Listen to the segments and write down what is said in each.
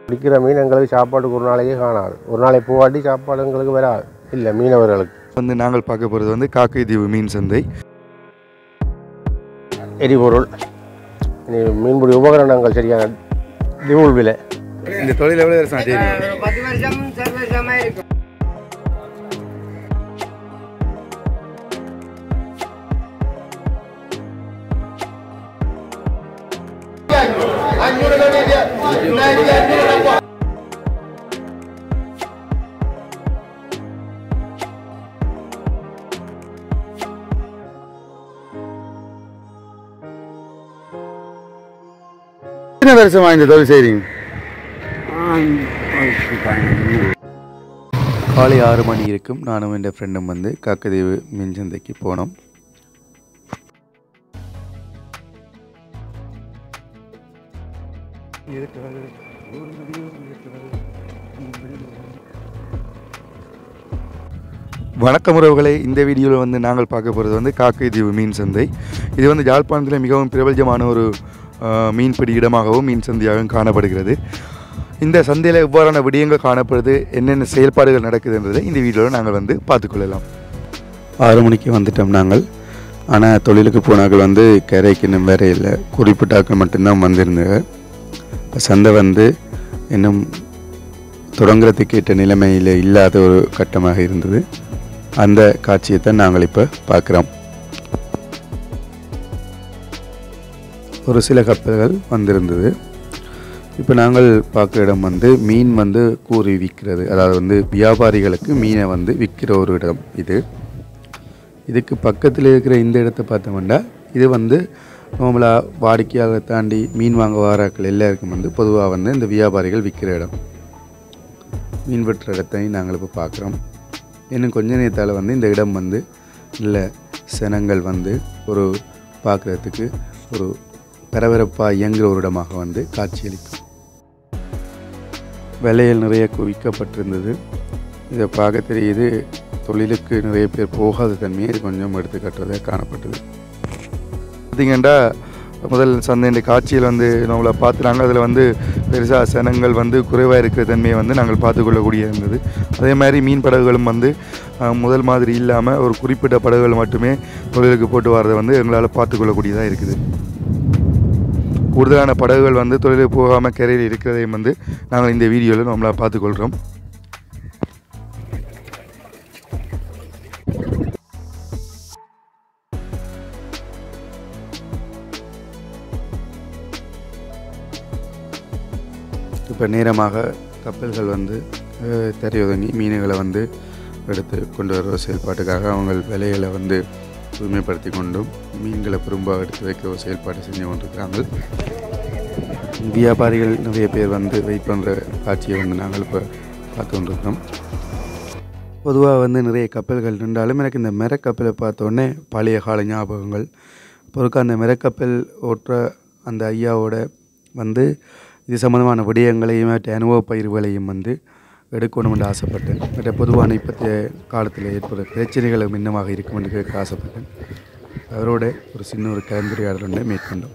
பிடிக்கிற மீன் எங்களுக்கு சாப்பாட்டுக்கு ஒரு நாளைக்கே காணாது ஒரு நாளைக்கு போவாட்டி சாப்பாடு எங்களுக்கு வராது இல்லை மீனவர்களுக்கு வந்து நாங்கள் பார்க்க போகிறது வந்து காக்கை தீவு மீன் சந்தை எரிபொருள் இனி மீன்பிடி உபகரணங்கள் சரியான திவுள் விலை இந்த தொழில் எவ்வளோ வருஷம் தெரியும் ஒரு பத்து வருஷம் சர்வசமா இருக்கும் எத்தனை வருஷமா இந்த தொழில் செய்கிறீங்க காலை ஆறு மணி இருக்கும் நானும் என் ஃப்ரெண்டும் வந்து காக்கதீவு மீன் சந்தைக்கு போனோம் வணக்கம் உறவுகளே இந்த வீடியோவில் வந்து நாங்கள் பார்க்க போகிறது வந்து காக்கை தீவு மீன் சந்தை இது வந்து யாழ்ப்பாணத்தில் மிகவும் பிரபலமான ஒரு ஆஹ், மீன்பிடி இடமாகவும் மீன் சந்தையாகவும் காணப்படுகிறது இந்த சந்தையில் எவ்வாறான விடயங்கள் காணப்படுது என்னென்ன செயல்பாடுகள் நடக்குதுன்றதை இந்த வீடியோவில் நாங்கள் வந்து பார்த்துக்கொள்ளலாம் ஆறு மணிக்கு வந்துட்டோம் நாங்கள் ஆனால் தொழிலுக்கு போனாக்கள் வந்து கரைக்கு இன்னும் வேற இல்லை குறிப்பிட்ட ஆட்கள் மட்டும்தான் வந்திருந்தாங்க இப்போ சந்தை வந்து இன்னும் தொடங்குறதுக்கு ஏற்ற நிலைமையில் இல்லாத ஒரு கட்டமாக இருந்தது அந்த காட்சியை தான் நாங்கள் இப்போ பார்க்குறோம் ஒரு சில கப்பல்கள் வந்திருந்தது இப்போ நாங்கள் பார்க்குற இடம் வந்து மீன் வந்து கூறி விற்கிறது அதாவது வந்து வியாபாரிகளுக்கு மீனை வந்து விற்கிற ஒரு இடம் இது இதுக்கு பக்கத்தில் இருக்கிற இந்த இடத்த பார்த்தோம்னா இது வந்து நார்மலாக வாடிக்கையாக தாண்டி மீன் வாங்க வாராக்கள் எல்லாருக்கும் வந்து பொதுவாக வந்து இந்த வியாபாரிகள் விற்கிற இடம் மீன் வெட்டுற இடத்தை நாங்கள் இப்போ பார்க்குறோம் இன்னும் கொஞ்ச நேரத்தால் வந்து இந்த இடம் வந்து நல்ல சனங்கள் வந்து ஒரு பார்க்குறதுக்கு ஒரு பரபரப்பாக இயங்குகிற ஒரு இடமாக வந்து காட்சியளிக்கும் விலையில் நிறைய குவிக்கப்பட்டிருந்தது இதை பார்க்க தெரியுது தொழிலுக்கு நிறைய பேர் போகாத தன்மையை இது கொஞ்சம் எடுத்து கட்டுறதாக காணப்பட்டது பார்த்தீங்கன்னா முதல் சந்தையின் காட்சியில் வந்து நம்மளை பார்த்துறாங்க அதில் வந்து பெருசாக சனங்கள் வந்து குறைவாக இருக்கிற தன்மையை வந்து நாங்கள் பார்த்துக்கொள்ளக்கூடிய இருந்தது அதே மாதிரி மீன் படகுகளும் வந்து அஹ், முதல் மாதிரி இல்லாமல் ஒரு குறிப்பிட்ட படகுகள் மட்டுமே தொழிலுக்கு போட்டு வரதை வந்து எங்களால் பார்த்துக்கொள்ளக்கூடியதாக இருக்குது கூடுதலான படகுகள் வந்து தொழிலுக்கு போகாமல் கரையில் இருக்கிறதையும் வந்து நாங்கள் இந்த வீடியோவில் நம்மளால் பார்த்துக்கொள்கிறோம் இப்போ நேரமாக கப்பல்கள் வந்து அஹ், தரையொதுங்கி மீன்களை வந்து எடுத்து கொண்டு வர செயல்பாட்டுக்காக அவங்க விலைகளை வந்து தூய்மைப்படுத்தி கொண்டும் மீன்களை பெரும்பாக எடுத்து வைக்க ஒரு செயல்பாடு செஞ்சு கொண்டிருக்கிறாங்க வியாபாரிகள் நிறைய பேர் வந்து வெயிட் பண்ணுற காட்சியை வந்து நாங்கள் இப்போ பார்த்து கொண்டிருக்கிறோம் பொதுவாக வந்து நிறைய கப்பல்கள் இருந்தாலும் எனக்கு இந்த மெரக்கப்பலை பார்த்தோன்னே பழைய கால ஞாபகங்கள் பொறுக்க அந்த மெரக்கப்பல் ஓட்டுற அந்த ஐயாவோட வந்து இது சம்மந்தமான விடயங்களையும் மற்ற அனுபவ பயிர்களையும் வந்து எடுக்கணும்னு ஆசைப்பட்டேன் மற்ற பொதுவான இப்போத்தைய காலத்தில் ஏற்படுற பிரச்சனைகளும் இன்னமாக இருக்கும் என்று கேட்க ஆசைப்பட்டேன் அவரோட ஒரு சின்ன ஒரு கலந்துரையாடல் ஒன்றை மேற்கொண்டோம்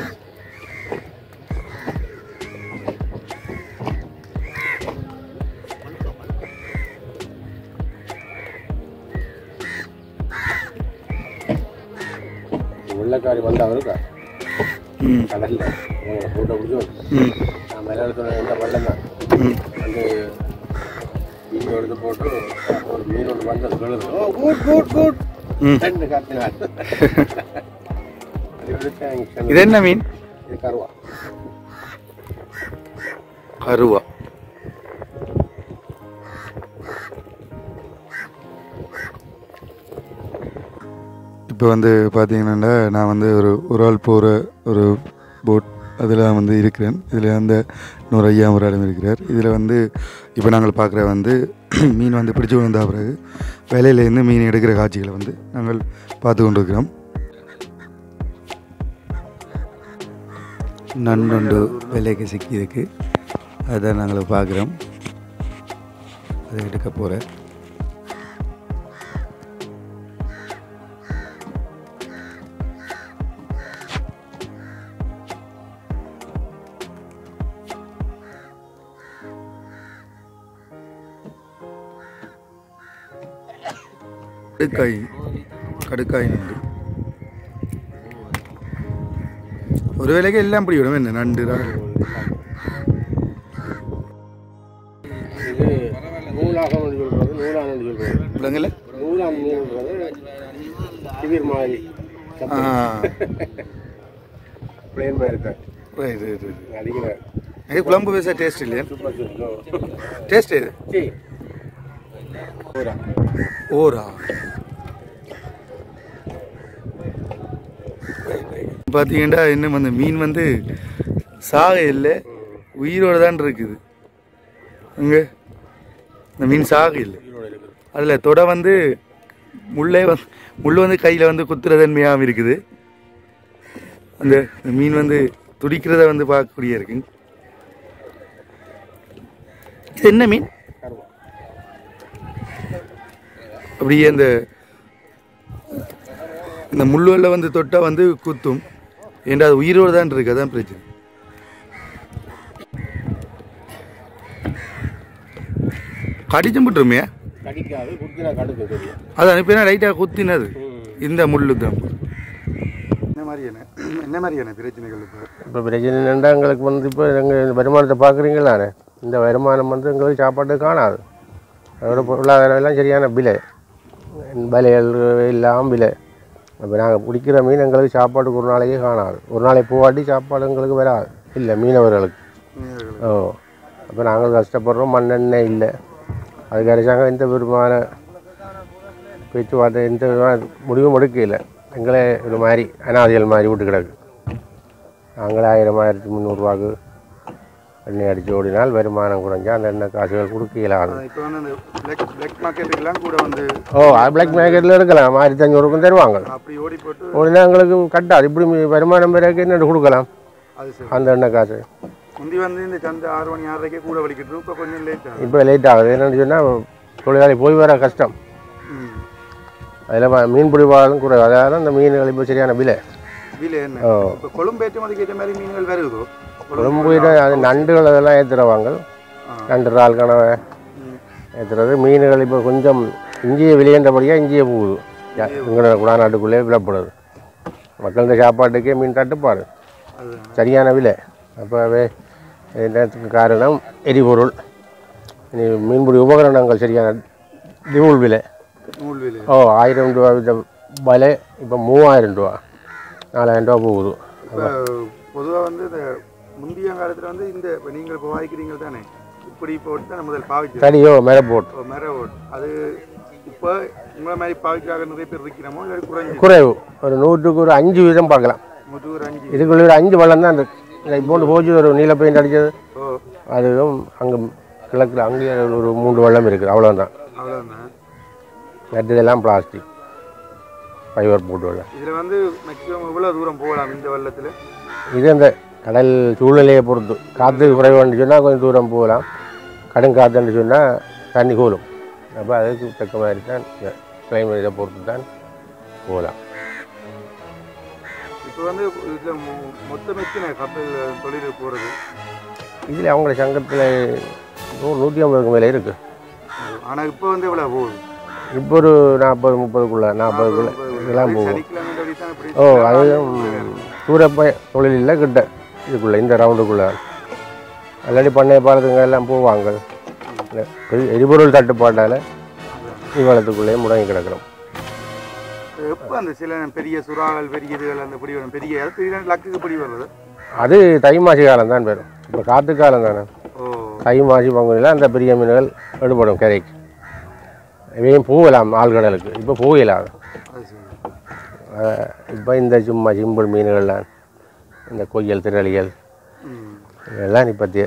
வெள்ளக்காரி வந்தாங்க இருக்கா கடல்ல போட்டோ பிடிச்சி நான் மேலே சொன்ன எந்த வெள்ளம் தான் வந்து வீடியோ எடுத்து போட்டு ஒரு மீன் ஒன்று வந்து அது விழுது ஓ கூட் கூட் கூட் ரெண்டு கத்தினார் அது எடுத்தேன் இது என்ன மீன் இது கருவா கருவா இப்போ வந்து பார்த்தீங்கன்னா நான் வந்து ஒரு ஒரு ஆள் போகிற ஒரு போட் அதில் வந்து இருக்கிறேன் இதில் வந்து இன்னொரு ஐயா ஒரு இடம் இருக்கிறார் இதில் வந்து இப்போ நாங்கள் பார்க்குற வந்து மீன் வந்து பிடிச்சு கொண்டு வந்த பிறகு வேலையிலேருந்து மீன் எடுக்கிற காட்சிகளை வந்து நாங்கள் பார்த்து கொண்டிருக்கிறோம் நண்டுண்டு விலைக்கு சிக்கியிருக்கு அதான் நாங்கள் பார்க்குறோம் அதை எடுக்க போகிறேன் கடுக்காய் கடுக்காய் நண்டு ஒரு வேலைக்கு எல்லாம் பிடி விடும் என்ன நண்டு இறால். இது நூலாகம் சொல்றது நூலான சொல்றது விலங்குல நூலாம் சொல்றது சிவிர் மாதிரி ஆ பிளேன் மாதிரி இருக்கேன் ரைட் ரைட் ரைட் அடிக்கிற இது குழம்பு பேச டேஸ்ட் இல்லையா சூப்பர் சூப்பர் டேஸ்ட் இது சரி பூரா ஓரா பார்த்தீங்கன்னா இன்னும் அந்த மீன் வந்து சாக இல்லை உயிரோட தான் இருக்குது அங்கே இந்த மீன் சாக இல்லை உயிரோட இருக்குது அதில் தொடை வந்து முள்ளே வந்து முள் வந்து கையில் வந்து குத்துற தன்மையாகவும் இருக்குது அந்த இந்த மீன் வந்து துடிக்கிறத வந்து பார்க்கக்கூடிய இருக்கு இது என்ன மீன் கருவா அப்படியே அந்த இந்த முள்ளுவல்ல வந்து தொட்டா வந்து குத்தும் ஏன்டா அது உயிரோடு தான் இருக்கு அதான் பிரச்சனை கடிச்சும் விட்டுருமே கடிக்காது குடிக்கிற கடுக்கு தெரியும் அது அனுப்பினா லைட்டாக குத்தினது இந்த முள்ளு தான் என்ன மாதிரியான என்ன மாதிரியான பிரச்சனைகள் இப்போ இப்போ பிரச்சனை என்னென்னா எங்களுக்கு வந்து இப்போ எங்கள் வருமானத்தை பார்க்குறீங்களாண்ணே இந்த வருமானம் வந்து எங்களுக்கு சாப்பாட்டு காணாது அதோட பொருளாதாரம் எல்லாம் சரியான விலை விலைகள் எல்லாம் விலை அப்போ நாங்கள் பிடிக்கிற மீன் எங்களுக்கு சாப்பாட்டுக்கு ஒரு நாளைக்கே காணாது ஒரு நாளைக்கு போவாட்டி சாப்பாடு எங்களுக்கு வராது இல்லை மீனவர்களுக்கு ஓ அப்போ நாங்கள் கஷ்டப்படுறோம் மண்ணெண்ணெய் இல்லை அதுக்கு அரசாங்கம் எந்த விதமான பேச்சுவார்த்தை எந்த விதமான முடிவும் எடுக்கல எங்களே ஒரு மாதிரி அனாதிகள் மாதிரி விட்டு கிடக்கு நாங்களே ஆயிரம் ஆயிரத்தி முந்நூறுரூவாக்கு எண்ணெய் அடித்து ஓடினால் வருமானம் குறைஞ்சா அந்த எண்ணெய் காசுகள் கொடுக்க இயலாது இப்போ வந்து அந்த பிளாக் பிளாக் மார்க்கெட்டுக்கெல்லாம் கூட வந்து ஓ பிளாக் மார்க்கெட்டில் இருக்கலாம் ஆயிரத்தி அஞ்சூறுக்கும் தருவாங்க அப்படி ஓடி போட்டு ஓடினா எங்களுக்கு கட்டாது இப்படி மீ- வருமானம் பிறகு என்ன கொடுக்கலாம் அது சரி அந்த எண்ணெய் காசு முந்தி வந்து இந்த சந்தை ஆறு மணி ஆறரைக்கே கூட வலிக்கிட்டு இப்போ கொஞ்சம் லேட் ஆகும் இப்போ லேட் ஆகுது என்னென்னு சொன்னால் தொழிலாளி போய் வர கஷ்டம் ம் அதில் மீன் பிடிவாலும் கூட அதாவது அந்த மீன்கள் இப்போ சரியான விலை வீல என்ன ஓ இப்போ கொழும்பு ஏற்றுமதிக்கு ஏற்ற மாதிரி மீன்கள் வருதோ கொழும்புல அது நண்டுகள் அதெல்லாம் ஏற்றுறவாங்க ஆ. நண்டு இறால் கனவை ம். ஏற்றுறது மீன்கள் இப்போ கொஞ்சம் இஞ்சிய விலையன்றபடியாக இஞ்சிய போகுது எங்களோட குடாநாட்டுக்குள்ளே விலப்படுது மக்கள் இந்த சாப்பாட்டுக்கே மீன் தட்டுப்பாடு அதுதான் சரியான விலை அப்போவே என்னத்துக்கு காரணம் எரிபொருள் இனி மீன்பிடி உபகரணங்கள் சரியான திவுள் விலை நூல் வீல ஓ ஆயிரம் ரூபா வித விலை இப்போ மூவாயிரம் ரூபா நாலாயிரம் ரூபா போகுது இப்போ பொதுவாக வந்து இந்த முந்தைய காலத்தில் வந்து இந்த இப்போ நீங்கள் இப்போ வாய்க்கிறீங்க தானே இப்படி போட்டு தான் முதல் பாவிச்சு சரியோ மேலே போட்டு மேர ஓட் அது இப்போ உங்களை மாதிரி பாவிக்காக நிறைய பேர் இருக்கிறோமோ இல்லை குறைஞ்சி குறைவு ஒரு நூற்றுக்கு ஒரு அஞ்சு வீதம் பார்க்கலாம் முதுகு அஞ்சு இதுக்குள்ள ஒரு அஞ்சு வள்ளம் தான் இருக்கு இப்போ போச்சு ஒரு நீல பெயிண்ட் அடிச்சது ஓ அதுவும் அங்கே கிழக்கில் அங்கே ஒரு மூன்று வள்ளம் இருக்குது அவ்வளோதான் அவ்வளோதானே மற்றதெல்லாம் பிளாஸ்டிக் ஃபைபர் போட்டு வெள்ளம் இதில் வந்து மேக்ஸிமம் எவ்வளோ தூரம் போகலாம் இந்த வெள்ளத்தில் இது அந்த கடல் சூழ்நிலையை பொறுத்து காற்று குறைவான்னு சொன்னால் கொஞ்சம் தூரம் போகலாம் கடும் காற்றுன்னு சொன்னால் தண்ணி கூலும் அப்போ அதுக்கு தக்க மாதிரி தான் கிளைமேட் இதை பொறுத்து தான் போகலாம் இப்போ வந்து இதில் மொத்தம் எத்தனை கப்பல் தொழில் போகிறது இதில் அவங்கள சங்கத்தில் நூறு நூற்றி ஐம்பதுக்கு மேலே இருக்குது ஆனால் இப்போ வந்து எவ்வளோ போகுது இப்போ ஒரு நாற்பது முப்பதுக்குள்ளே நாற்பதுக்குள்ளே இதெல்லாம் போகும் சனிக்கிழமை அப்படி தான் இப்படி ஓ அதுவும் தூரப்ப தொழிலில் கிட்ட இதுக்குள்ளே இந்த ரவுண்டுக்குள்ளே ஆல்ரெடி பண்ணைய பாலத்துங்க எல்லாம் போவாங்க இல்ல, எரி- எரிபொருள் தட்டுப்பாட்டால் இவ்வளத்துக்குள்ளேயே முடங்கி கிடக்கிறோம் எப்போ அந்த சில பெரிய சுறாக்கள் பெரிய இதுகள் அந்த பிடி வரும் பெரிய அது பெரிய லக்குக்கு பிடி வருது அது தை மாசி காலம் தான் வரும் இப்போ காற்று காலம் தானே ஓ தை மாசி பங்குனியில் அந்த பெரிய மீன்கள் எடுபடும் கரைக்கு இவையும் போகலாம் ஆழ்கடலுக்கு இப்போ போகலாம் அது சரி இப்போ இந்த சும்மா சிம்பிள் மீன்கள்லாம் இந்த கொய்யல் திரளிகள் ம் இதெல்லாம் இப்போத்திய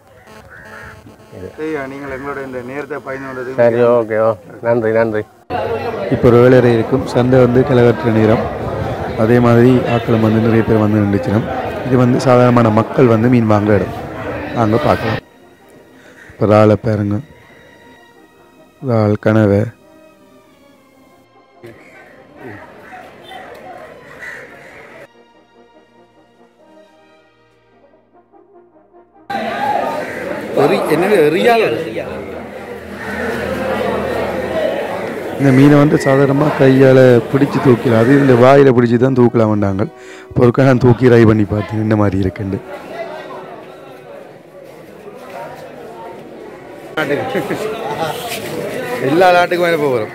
சரி நீங்கள் எங்களோட இந்த நேரத்தை பயனுள்ளது சரி ஓகே ஓ நன்றி நன்றி இப்போ ஒரு வேலை இருக்கும் சந்தை வந்து கிளகற்ற நேரம் அதே மாதிரி ஆட்களும் வந்து நிறைய பேர் வந்து நின்றுச்சினம் இது வந்து சாதாரணமான மக்கள் வந்து மீன் வாங்குற இடம் நாங்கள் பார்க்கலாம் இப்போ இறாலை பாருங்க இறால் கனவை என்ன ரியால் இந்த மீனை வந்து சாதாரணமாக கையால் பிடிச்சி தூக்கலாம் அது இந்த வாயில் பிடிச்சி தான் தூக்கலாம் வந்தாங்க இப்போ ஒருக்கா நான் தூக்கி ரை பண்ணி பார்த்தேன் இந்த மாதிரி இருக்குண்டு எல்லா நாட்டுக்கும் மேலே போகிறோம்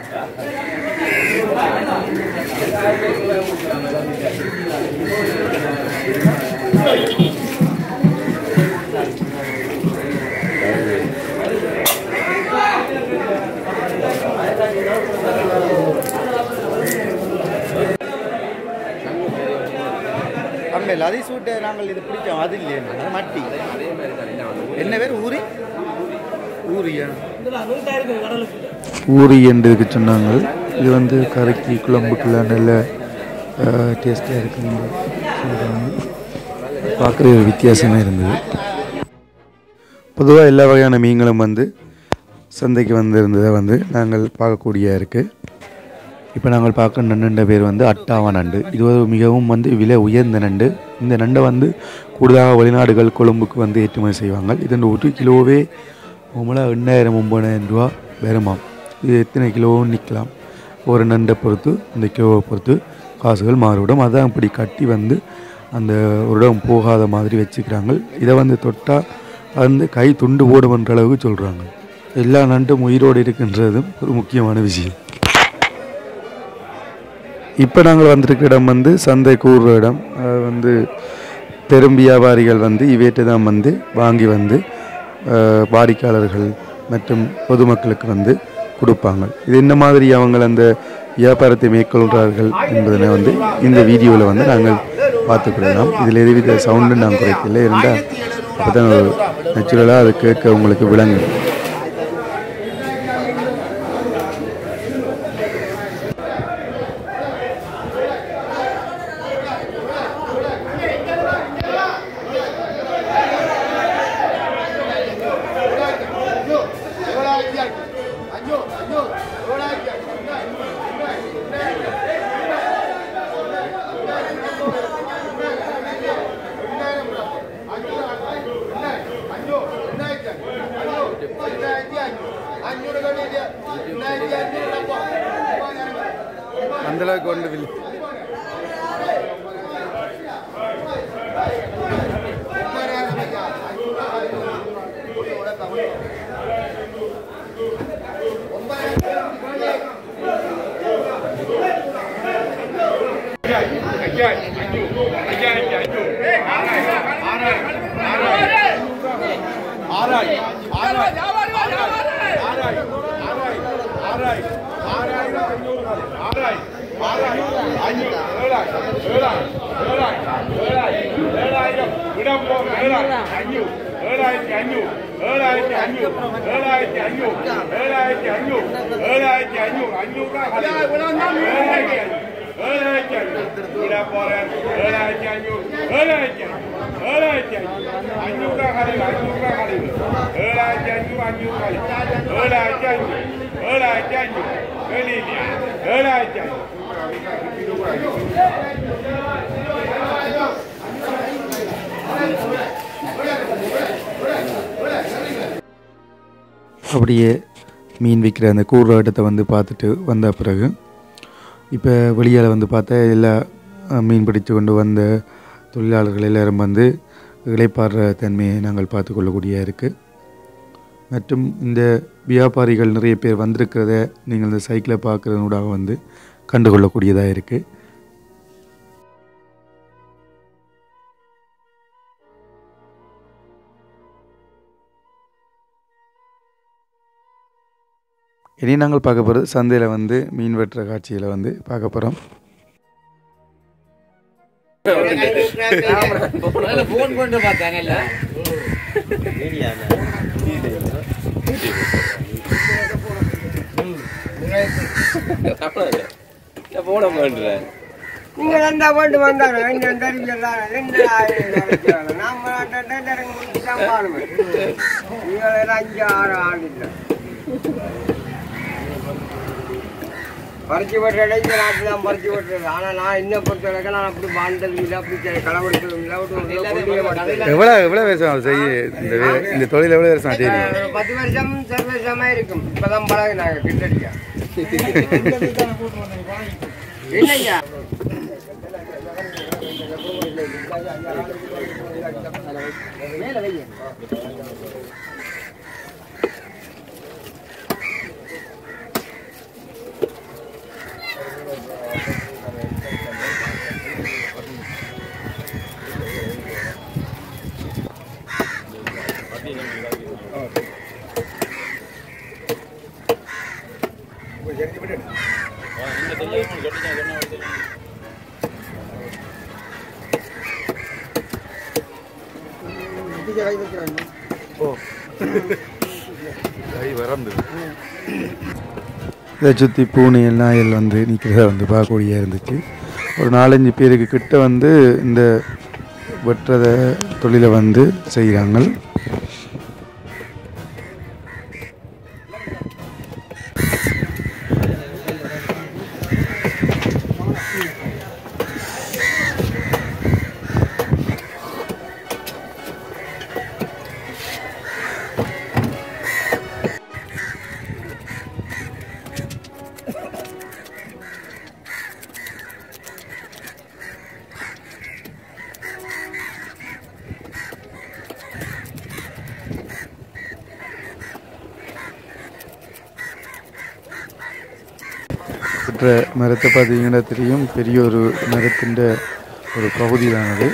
அம்மையில் அதை சூட்டை நாங்கள் இது பிடிச்சோம் அது இல்லையே அது மட்டி என்ன பேர் ஊரி ஊரியா ஊரி என்றதுக்கு சொன்னாங்க இது வந்து கரைக்கி குழம்புக்குலாம் நல்ல டேஸ்ட்டாக இருக்குன்னு சொல்கிறாங்க பார்க்குற ஒரு வித்தியாசமாக இருந்தது பொதுவாக எல்லா வகையான மீன்களும் வந்து சந்தைக்கு வந்திருந்ததை வந்து நாங்கள் பார்க்கக்கூடிய இருக்குது இப்போ நாங்கள் பார்க்குற நண்டுன்ற பேர் வந்து அட்டாவா நண்டு இது ஒரு மிகவும் வந்து விலை உயர்ந்த நண்டு இந்த நண்டை வந்து கூடுதலாக வெளிநாடுகள் கொழும்புக்கு வந்து ஏற்றுமதி செய்வாங்க இது ஒரு கிலோவே நம்மளாக எண்ணாயிரம் ஒம்பதாயிரம் ரூபா வருமாம் இது எத்தனை கிலோவும் நிற்கலாம் ஒரு நண்டை பொறுத்து இந்த கிலோவை பொறுத்து காசுகள் மாறுபடும் அதான் இப்படி கட்டி வந்து அந்த ஒரு இடம் போகாத மாதிரி வச்சுக்கிறாங்க இதை வந்து தொட்டால் வந்து கை துண்டு போடுமன்ற அளவுக்கு சொல்கிறாங்க எல்லா நண்டும் உயிரோடு இருக்கின்றதும் ஒரு முக்கியமான விஷயம் இப்போ நாங்கள் வந்திருக்கிற இடம் வந்து சந்தை கூறுற இடம் அது வந்து பெரும் வியாபாரிகள் வந்து இவேட்டு தான் வந்து வாங்கி வந்து அஹ், வாடிக்கையாளர்கள் மற்றும் பொதுமக்களுக்கு வந்து கொடுப்பாங்க இது என்ன மாதிரி அவங்க அந்த வியாபாரத்தை மேற்கொள்கிறார்கள் என்பதனை வந்து இந்த வீடியோவில் வந்து நாங்கள் பார்த்துக்கொள்ளலாம் இதில் எதுவித சவுண்டு நாங்கள் குறைக்கல இருந்தால் அப்போ தான் நேச்சுரலாக அது கேட்க உங்களுக்கு விளங்கும் அந்தளவுக்கு ஒன்று இல்லை அப்படியே மீன் விற்கிற அந்த கூடுற இடத்தை வந்து பார்த்துட்டு வந்த பிறகு இப்போ வெளியால் வந்து பார்த்தா எல்லா அஹ், மீன் பிடித்து கொண்டு வந்த தொழிலாளர்கள் எல்லாரும் வந்து இளைப்பாடுற தன்மையை நாங்கள் பார்த்து கொள்ளக்கூடிய இருக்குது மற்றும் இந்த வியாபாரிகள் நிறைய பேர் வந்திருக்கிறத நீங்கள் இந்த சைக்கிளை பார்க்குறதனூடாக வந்து கண்டுகொள்ளக்கூடியதாக இருக்குது இனி நாங்கள் பார்க்க போகிறது சந்தையில் வந்து மீன் வெட்டுற காட்சியில் வந்து பார்க்க போகிறோம் போன் கொண்டு பார்த்தாங்கல்ல போட மாட்டேன் நீங்க ரெண்டா போட்டு வந்தாங்க ரெண்டு ரெண்டு அறிவியல் ரெண்டு ஆயிரம் நாம தான் பாருங்க நீங்கள் அஞ்சு ஆறு ஆள் இல்லை பறிச்சு விட்டுற இடையில நாட்டு தான் பறிச்சு விட்டுறது ஆனா நான் என்ன பொறுத்த வரைக்கும் நான் அப்படி வாழ்ந்தது இல்லை அப்படி களவெடுத்ததும் இல்லை விட்டு கொண்டே மாட்டேன். எவ்வளோ எவ்வளோ வருஷம் செய்ய இந்த வே- இந்த தொழில் எவ்வளோ வருஷம் செய்யுங்க ஒரு பத்து வருஷம் சர்வ வருஷமா இருக்கும் இப்பதான் பழகினாங்க கிட்டடிக்க என்னய்யா இதை சுற்றி பூனை நாயல் வந்து நிற்கிறத வந்து பார்க்கக்கூடிய இருந்துச்சு ஒரு நாலஞ்சு பேருக்கு கிட்ட வந்து இந்த வெட்டுறத தொழிலை வந்து செய்கிறாங்க மற்ற மரத்தை பார்த்தீங்கன்னா தெரியும் பெரிய ஒரு மரத்தின் ஒரு பகுதி தானது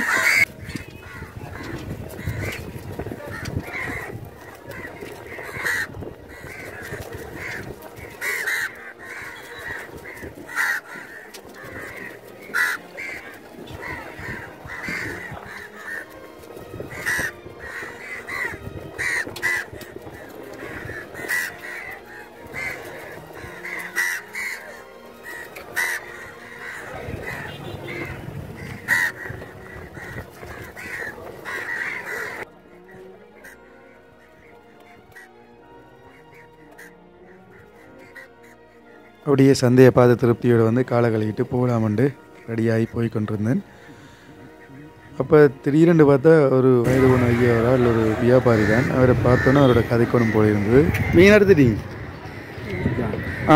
அப்படியே சந்தையை பார்த்து திருப்தியோடு வந்து காலை கழுவிட்டு போகலாமண்டு ரெடியாகி போய் கொண்டிருந்தேன் அப்போ திடீரென்று பார்த்தா ஒரு வயது ஒன்று ஐயாவரா இல்லை ஒரு வியாபாரி தான் அவரை பார்த்தோன்னே அவரோட கதைக்கோணம் போயிருந்தது மீன் எடுத்துட்டீங்க ஆ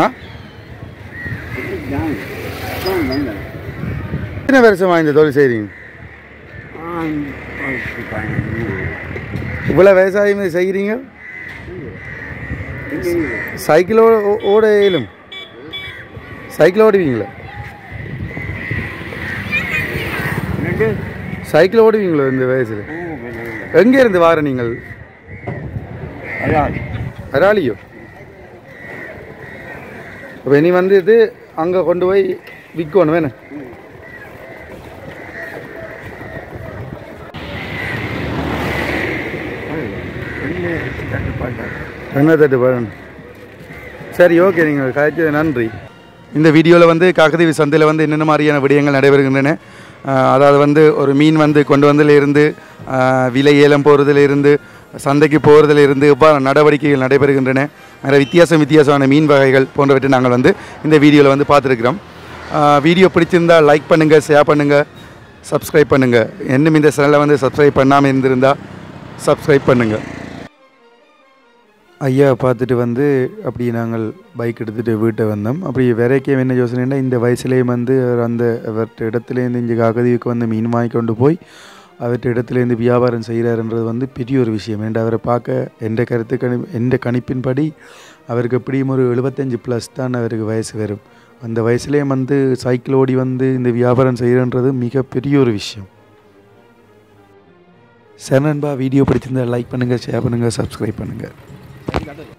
எத்தனை வருஷமா இந்த தொழில் செய்கிறீங்க இவ்வளோ விவசாயம் இது செய்கிறீங்க சைக்கிள் ஓ- ஓட இயலும் சைக்கிள் ஓடுவீங்களா சைக்கிள் ஓடுவீங்களோ இந்த வயசில் எங்கே இருந்து வார நீங்கள் அராலியோ அப்போ இனி வந்து இது அங்கே கொண்டு போய் விற்கணும் வேணும் என்ன தட்டுப்பாடு சரி ஓகே நீங்கள் கழிச்சது நன்றி இந்த வீடியோவில் வந்து காக்கதீவு சந்தையில் வந்து என்னென்ன மாதிரியான விடயங்கள் நடைபெறுகின்றன ஆஹ் அதாவது வந்து ஒரு மீன் வந்து கொண்டு வந்ததிலிருந்து ஆஹ் விலை ஏலம் போகிறதுலேருந்து சந்தைக்கு போகிறதுலேருந்து இவ்வாறு நடவடிக்கைகள் நடைபெறுகின்றன நிறைய வித்தியாசம் வித்தியாசமான மீன் வகைகள் போன்றவற்றை நாங்கள் வந்து இந்த வீடியோவில் வந்து பார்த்துருக்குறோம் ஆஹ் வீடியோ பிடிச்சிருந்தா லைக் பண்ணுங்கள் ஷேர் பண்ணுங்கள் சப்ஸ்கிரைப் பண்ணுங்கள் இன்னும் இந்த சேனலை வந்து சப்ஸ்கிரைப் பண்ணாமல் இருந்திருந்தால் சப்ஸ்கிரைப் பண்ணுங்கள் ஐயா பார்த்துட்டு வந்து அப்படி நாங்கள் பைக் எடுத்துகிட்டு வீட்டை வந்தோம் அப்படி விரைக்கும் என்ன யோசனைன்னா இந்த வயசுலேயும் வந்து அவர் அந்த அவர்கிட்ட இடத்துலேருந்து இங்கே அகதிவுக்கு வந்து மீன் வாங்கி கொண்டு போய் அவர்கிட்ட இடத்துலேருந்து வியாபாரம் செய்கிறாருன்றது வந்து பெரிய ஒரு விஷயம் ஏன்டா அவரை பார்க்க எந்த கருத்து கணி எந்த கணிப்பின்படி அவருக்கு எப்படியும் ஒரு எழுபத்தஞ்சு ப்ளஸ் தான் அவருக்கு வயசு வரும் அந்த வயசுலேயும் வந்து சைக்கிள் ஓடி வந்து இந்த வியாபாரம் செய்கிறன்றது மிகப்பெரிய ஒரு விஷயம் சரி நண்பா வீடியோ பிடிச்சிருந்தா லைக் பண்ணுங்கள் ஷேர் பண்ணுங்கள் சப்ஸ்கிரைப் பண்ணுங்கள்